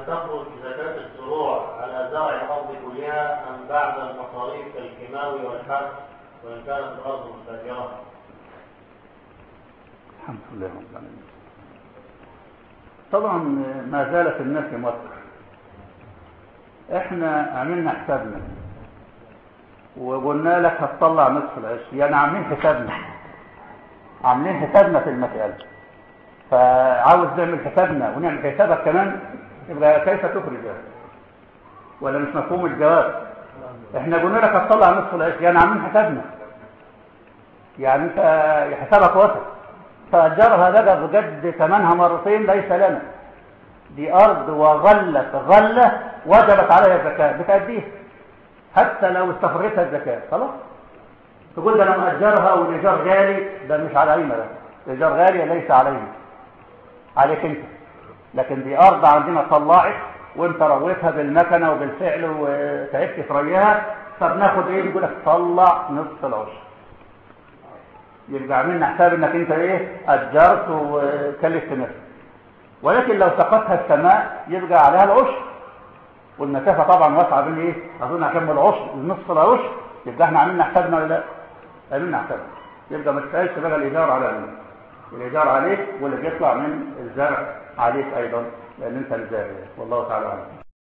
هل تخرج زكاة الزروع على زرع الأرض كلها أم بعد المصاريف كالكيماوي والحرث وإن كانت الأرض مستأجرة؟ الحمد لله رب العالمين طبعا ما زالت الناس مصر احنا عملنا حسابنا وقلنا لك هتطلع نصف العشر يعني عاملين حسابنا عاملين حسابنا في المسألة فعاوز نعمل حسابنا ونعمل حسابك كمان يبقى كيف تخرج ولا مش مفهوم الجواب احنا قلنا لك هتطلع نصف العشر يعني عاملين حسابنا يعني انت حسابك وسط فأجرها بقى بجد ثمنها مرتين ليس لنا دي أرض وغلة غلة وجبت عليها الزكاة بتأديها حتى لو استفرتها الزكاة خلاص تقول ده أنا مأجرها والإيجار غالي ده مش علينا ده الإيجار غالي ليس علينا عليك أنت لكن دي أرض عندنا طلعت وأنت رويتها بالمكنة وبالفعل وتعبت في ريها فبناخد إيه نقول لك طلع نصف العشر يبقى عملنا حساب انك انت ايه اجرت وكلفت نفسك ولكن لو سقطها السماء يبقى عليها العشر والمسافه طبعا واسعه بين ايه اظن هكمل العشر نصف العشر يبقى احنا عملنا حسابنا ولا لا عملنا حسابنا يبقى ما تسالش بقى الايجار على مين الايجار عليك واللي بيطلع من الزرع عليك ايضا لان انت الزارع والله تعالى اعلم